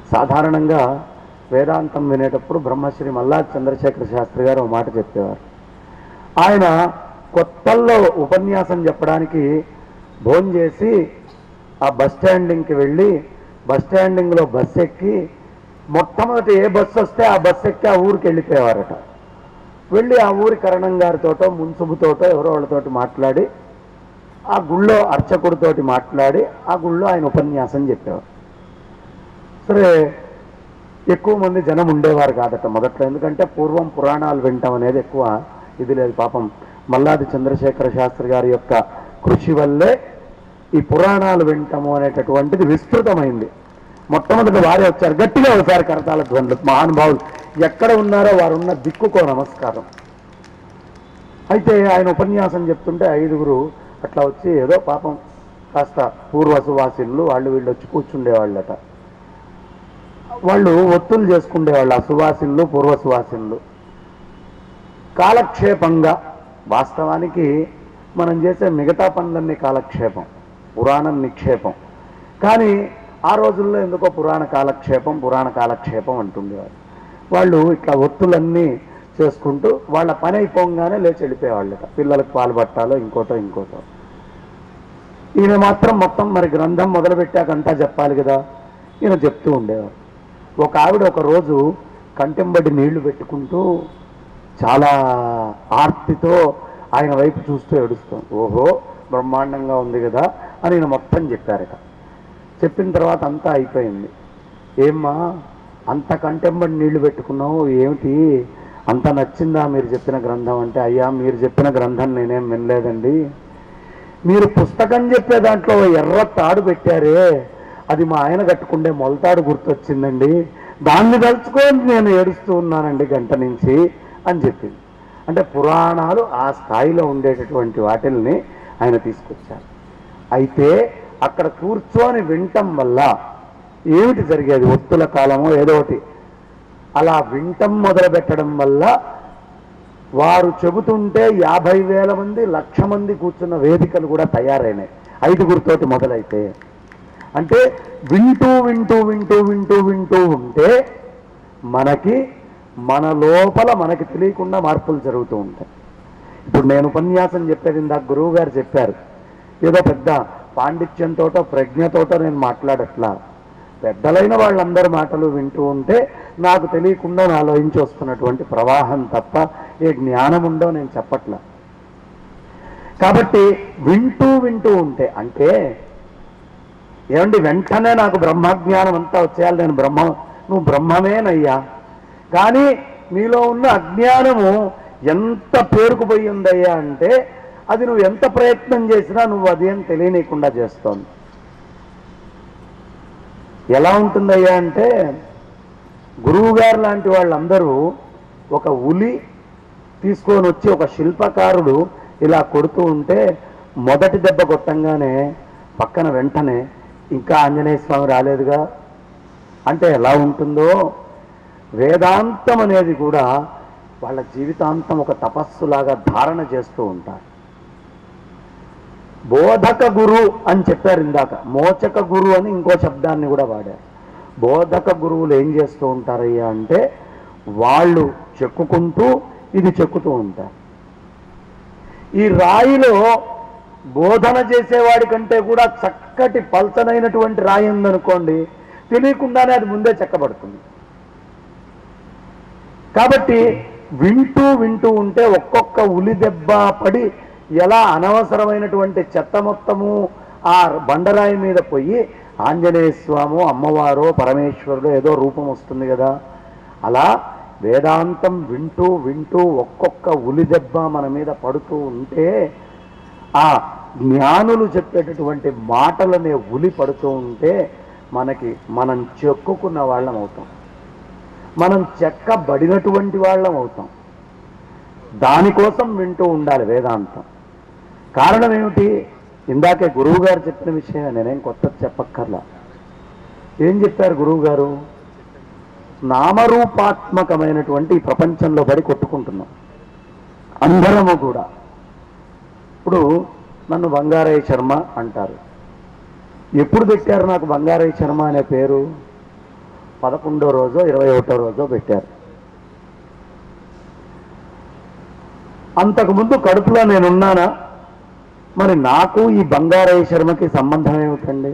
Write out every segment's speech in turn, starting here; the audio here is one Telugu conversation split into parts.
సాధారణంగా వేదాంతం వినేటప్పుడు బ్రహ్మశ్రీ మల్లా చంద్రశేఖర శాస్త్రి గారు ఒక మాట చెప్పేవారు ఆయన కొత్తల్లో ఉపన్యాసం చెప్పడానికి భోజనం చేసి ఆ బస్ స్టాండింగ్కి వెళ్ళి బస్ స్టాండింగ్లో బస్ ఎక్కి మొట్టమొదటి ఏ బస్సు వస్తే ఆ బస్ ఎక్కి ఆ ఊరికి వెళ్ళిపోయేవారట వెళ్ళి ఆ ఊరి కరణం గారితోటో మున్సుబుతోటో ఎవరో వాళ్ళతోటి మాట్లాడి ఆ గుళ్ళో అర్చకుడితోటి మాట్లాడి ఆ గుళ్ళో ఆయన ఉపన్యాసం చెప్పేవారు సరే ఎక్కువ మంది జనం ఉండేవారు కాదట మొదట్లో ఎందుకంటే పూర్వం పురాణాలు వినటం అనేది ఎక్కువ ఇది లేదు పాపం మల్లాది చంద్రశేఖర శాస్త్రి గారి యొక్క కృషి వల్లే ఈ పురాణాలు వింటము అనేటటువంటిది విస్తృతమైంది మొట్టమొదటి వారే వచ్చారు గట్టిగా ఒకసారి కరతాల ధ్వనులు మహానుభావులు ఎక్కడ ఉన్నారో వారు ఉన్న దిక్కుకో నమస్కారం అయితే ఆయన ఉపన్యాసం చెప్తుంటే ఐదుగురు అట్లా వచ్చి ఏదో పాపం కాస్త పూర్వ సువాసినులు వాళ్ళు వీళ్ళు వచ్చి కూర్చుండేవాళ్ళట వాళ్ళు ఒత్తులు చేసుకుండేవాళ్ళు ఆ సువాసినులు పూర్వ సువాసినులు కాలక్షేపంగా వాస్తవానికి మనం చేసే మిగతా పనులన్నీ కాలక్షేపం పురాణం నిక్షేపం కానీ ఆ రోజుల్లో ఎందుకో పురాణ కాలక్షేపం పురాణ కాలక్షేపం అంటుండేవారు వాళ్ళు ఇట్లా ఒత్తులన్నీ చేసుకుంటూ వాళ్ళ పని అయిపోగానే లేచి వెళ్ళిపోయేవాళ్ళట పిల్లలకు పాలు పట్టాలో ఇంకోటో ఇంకోటో ఈయన మాత్రం మొత్తం మరి గ్రంథం మొదలుపెట్టాకంతా చెప్పాలి కదా ఈయన చెప్తూ ఉండేవారు ఒక ఆవిడ ఒక రోజు కంటెంబడి నీళ్లు పెట్టుకుంటూ చాలా ఆర్తితో ఆయన వైపు చూస్తూ ఏడుస్తాం ఓహో బ్రహ్మాండంగా ఉంది కదా అని ఈయన మొత్తం చెప్పారట చెప్పిన తర్వాత అంతా అయిపోయింది ఏమ్మా అంత కంటెంబడి నీళ్లు పెట్టుకున్నావు ఏమిటి అంత నచ్చిందా మీరు చెప్పిన గ్రంథం అంటే అయ్యా మీరు చెప్పిన గ్రంథం నేనేం వినలేదండి మీరు పుస్తకం చెప్పే దాంట్లో ఓ ఎర్ర తాడు పెట్టారే అది మా ఆయన కట్టుకుండే మొలతాడు గుర్తొచ్చిందండి దాన్ని తలుచుకొని నేను ఏడుస్తూ ఉన్నానండి గంట నుంచి అని చెప్పింది అంటే పురాణాలు ఆ స్థాయిలో ఉండేటటువంటి వాటిల్ని ఆయన తీసుకొచ్చారు అయితే అక్కడ కూర్చొని వినటం వల్ల ఏమిటి జరిగేది ఒత్తుల కాలమో ఏదో ఒకటి అలా వింటం మొదలు పెట్టడం వల్ల వారు చెబుతుంటే యాభై వేల మంది లక్ష మంది కూర్చున్న వేదికలు కూడా తయారైనాయి ఐదుగురితోటి మొదలైతే అంటే వింటూ వింటూ వింటూ వింటూ వింటూ ఉంటే మనకి మన లోపల మనకి తెలియకుండా మార్పులు జరుగుతూ ఉంటాయి ఇప్పుడు నేను ఉపన్యాసం చెప్పేది ఇందాక గురువు గారు చెప్పారు ఏదో పెద్ద పాండిత్యంతోటో ప్రజ్ఞతోటో నేను మాట్లాడట్లా పెద్దలైన వాళ్ళందరి మాటలు వింటూ ఉంటే నాకు తెలియకుండా నాలోంచి వస్తున్నటువంటి ప్రవాహం తప్ప ఏ జ్ఞానం ఉందో నేను చెప్పట్లా కాబట్టి వింటూ వింటూ ఉంటే అంటే ఏమండి వెంటనే నాకు బ్రహ్మజ్ఞానం అంతా వచ్చేయాలి నేను బ్రహ్మ నువ్వు బ్రహ్మమేనయ్యా కానీ నీలో ఉన్న అజ్ఞానము ఎంత పేరుకుపోయి ఉందయ్యా అంటే అది నువ్వు ఎంత ప్రయత్నం చేసినా నువ్వు అదేం తెలియనీయకుండా చేస్తోంది ఎలా ఉంటుందయ్యా అంటే గురువుగారు లాంటి వాళ్ళందరూ ఒక ఉలి తీసుకొని వచ్చి ఒక శిల్పకారుడు ఇలా కొడుతూ ఉంటే మొదటి దెబ్బ కొట్టంగానే పక్కన వెంటనే ఇంకా ఆంజనేయ స్వామి రాలేదుగా అంటే ఎలా ఉంటుందో వేదాంతం అనేది కూడా వాళ్ళ జీవితాంతం ఒక తపస్సులాగా ధారణ చేస్తూ ఉంటారు బోధక గురు అని చెప్పారు ఇందాక మోచక గురు అని ఇంకో శబ్దాన్ని కూడా వాడారు బోధక గురువులు ఏం చేస్తూ ఉంటారయ్యా అంటే వాళ్ళు చెక్కుకుంటూ ఇది చెక్కుతూ ఉంటారు ఈ రాయిలో బోధన చేసేవాడి కంటే కూడా చక్కటి పల్చనైనటువంటి రాయి ఉందనుకోండి తెలియకుండానే అది ముందే చెక్కబడుతుంది కాబట్టి వింటూ వింటూ ఉంటే ఒక్కొక్క ఉలి దెబ్బ పడి ఎలా అనవసరమైనటువంటి చెత్త మొత్తము ఆ బండరాయి మీద పోయి ఆంజనేయ స్వాము అమ్మవారో పరమేశ్వరుడు ఏదో రూపం వస్తుంది కదా అలా వేదాంతం వింటూ వింటూ ఒక్కొక్క ఉలి దెబ్బ మన మీద పడుతూ ఉంటే ఆ జ్ఞానులు చెప్పేటటువంటి మాటలనే ఉలి పడుతూ ఉంటే మనకి మనం చెక్కుకున్న వాళ్ళం అవుతాం మనం చెక్కబడినటువంటి వాళ్ళం అవుతాం దానికోసం వింటూ ఉండాలి వేదాంతం కారణం ఏమిటి ఇందాకే గురువు గారు చెప్పిన విషయం నేనేం కొత్త చెప్పక్కర్లా ఏం చెప్పారు గురువు గారు నామరూపాత్మకమైనటువంటి ఈ ప్రపంచంలో పడి కొట్టుకుంటున్నాం అందరము కూడా ఇప్పుడు నన్ను బంగారయ్య శర్మ అంటారు ఎప్పుడు పెట్టారు నాకు బంగారయ్య శర్మ అనే పేరు పదకొండో రోజో ఇరవై ఒకటో రోజో పెట్టారు అంతకుముందు కడుపులో నేనున్నానా మరి నాకు ఈ బంగారయ్య శర్మకి సంబంధం ఏమిటండి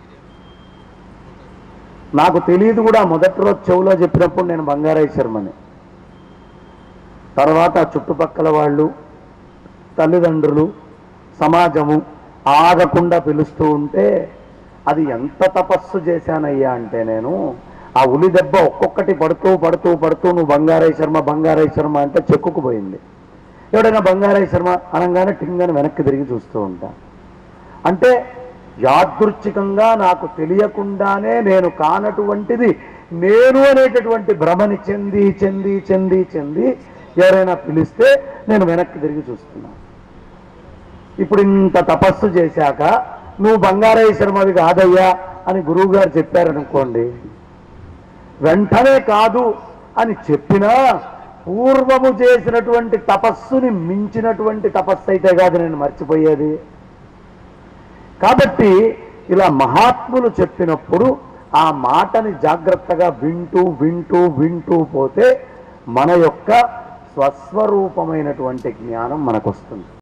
నాకు తెలియదు కూడా మొదటి రోజు చెవులో చెప్పినప్పుడు నేను బంగారయ్య శర్మని తర్వాత చుట్టుపక్కల వాళ్ళు తల్లిదండ్రులు సమాజము ఆగకుండా పిలుస్తూ ఉంటే అది ఎంత తపస్సు చేశానయ్యా అంటే నేను ఆ ఉలి దెబ్బ ఒక్కొక్కటి పడుతూ పడుతూ పడుతూ నువ్వు బంగారయ్య శర్మ బంగారయ్య శర్మ అంటే చెక్కుకుపోయింది ఎవడైనా బంగారయ్య శర్మ అనగానే టింగని వెనక్కి తిరిగి చూస్తూ ఉంటా అంటే యాదృచ్ఛికంగా నాకు తెలియకుండానే నేను కానటువంటిది నేను అనేటటువంటి భ్రమని చెంది చెంది చెంది చెంది ఎవరైనా పిలిస్తే నేను వెనక్కి తిరిగి చూస్తున్నాను ఇప్పుడు ఇంత తపస్సు చేశాక నువ్వు బంగారయ్య శర్మవి కాదయ్యా అని గురువు గారు చెప్పారనుకోండి వెంటనే కాదు అని చెప్పినా పూర్వము చేసినటువంటి తపస్సుని మించినటువంటి తపస్సు అయితే కాదు నేను మర్చిపోయేది కాబట్టి ఇలా మహాత్ములు చెప్పినప్పుడు ఆ మాటని జాగ్రత్తగా వింటూ వింటూ వింటూ పోతే మన యొక్క స్వస్వరూపమైనటువంటి జ్ఞానం మనకు వస్తుంది